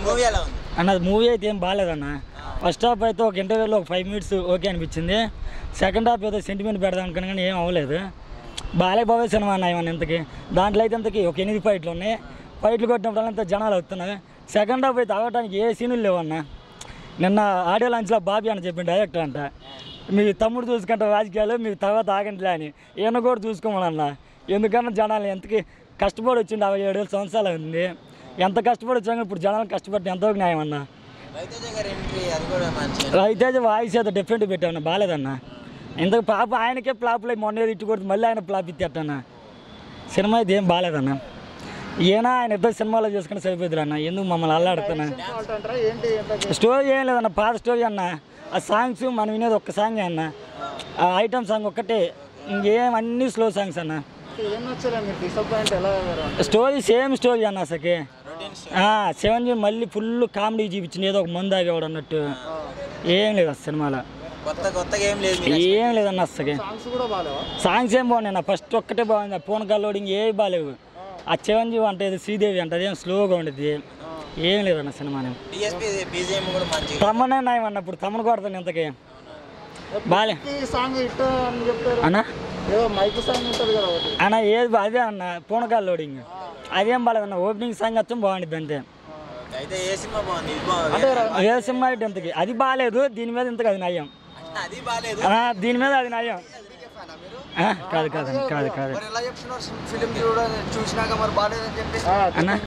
movie ఎలా ఉంది అన్న మూవీ అయితే ఏం బాగాలేదన్న ఫస్ట్ హాఫ్ అయితే ఒక ఇంటర్వ్యూలో ఒక ఫైవ్ మినిట్స్ ఓకే అనిపించింది సెకండ్ హాఫ్ ఏదో సెంటిమెంట్ పెడదాం అనుకున్నా కానీ ఏం అవ్వలేదు బాలే బాబే సినిమా అన్న ఏమన్నా ఇంతకి దాంట్లో అయితే ఇంతకి ఒక ఎనిమిది ఫైట్లు ఉన్నాయి ఫైట్లు కొట్టినప్పుడు అంతా జనాలు అవుతున్నాయి సెకండ్ హాఫ్ అయితే అవ్వడానికి ఏ సీనులు లేవన్న నిన్న ఆడియో లాంచ్లో బాబీ అని చెప్పిన డైరెక్టర్ అంట మీ తమ్ముడు చూసుకుంటే రాజకీయాలు మీ తర్వాత ఆగండిలే అని ఈయన కూడా చూసుకోమనన్న ఎందుకన్నా జనాలు ఎంతకి కష్టపడి వచ్చిండు అరవై ఏడు సంవత్సరాలు ఉంది ఎంత కష్టపడి వచ్చాక ఇప్పుడు జనాలు కష్టపడి ఎంతో న్యాయం అన్న రవితేజ గారి ఎంట్రీ అది కూడా మంచి రైతేజ్ వాయిస్ అయితే డిఫరెంట్ పెట్టామన్న బాగాలేదన్న ఇంతకు పాప ఆయనకే ఫ్లాప్లు మొన్న ఇట్టు కొడుతు మళ్ళీ ఆయన ఫ్లాప్ ఇచ్చేటన్న సినిమా అయితే ఏం బాగాలేదన్న ఈయన ఆయన ఇద్దరు సినిమాలో చేసుకుని సరిపోతుంది అన్న ఎందుకు మమ్మల్ని అల్లాడుతున్నా అంటారా ఏంటి ఎంత స్టోరీ ఏం లేదన్న పాత స్టోరీ అన్న ఆ సాంగ్స్ మనం వినేది ఒక్క సాంగే అన్న ఆ ఐటమ్ సాంగ్ ఒక్కటే ఇంకేం అన్ని స్లో సాంగ్స్ అన్న ఏం నచ్చలే మీరు డిసప్పాయింట్ ఎలా అయ్యారు స్టోరీ సేమ్ స్టోరీ అన్న అసలుకి సెవెన్ జీ మళ్ళీ ఫుల్ కామెడీ చూపించింది ఏదో ఒక మందు ఆగేవాడు అన్నట్టు ఏం లేదు ఆ సినిమాలో కొత్త కొత్తగా ఏం లేదు మీరు ఏం లేదన్న అసలుకి సాంగ్స్ కూడా బాగాలేవా సాంగ్స్ ఏం బాగున్నాయి నా ఫస్ట్ ఒక్కటే బాగుంది ఆ ఫోన్ కాల్ లోడింగ్ ఏవి బాగాలేవు ఆ చిరంజీవి అంటే ఇది శ్రీదేవి అంటే అదేం స్లోగా ఉండేది ఏం లేదన్న సినిమాని డిఎస్పీ బీజిఎం కూడా మంచి తమ్మనే నాయం అన్నప్పుడు తమ్మను కొడతాను ఇంతకి బాలే ఈ సాంగ్ ఇట్ట అని చెప్తారు అన్న ఏదో మైక్ సాంగ్ ఉంటుంది కదా ఒకటి అన్న ఏది బా- అదే అన్న ఫోన్ కాల్ లోడింగ్ అదేం బాగాలేదన్న ఓపెనింగ్ సాంగ్ వచ్చి బాగుండిద్ది అంతే అయితే ఏ సినిమా బాగుంది ఇది బాగుంది అంటే ర- ఏ సినిమా అయితే ఇంతకి అది బాగాలేదు దీని మీద ఇంతకు అది నయం అది బాగాలేదు ఆ, దీని మీద అది నయం ఆ, కాదు కాదు కాదు కాదు ఎలా చెప్తున్నారు ఫిలిం చూడ చూసినాక మరి బాగాలేదని చెప్పి అన్న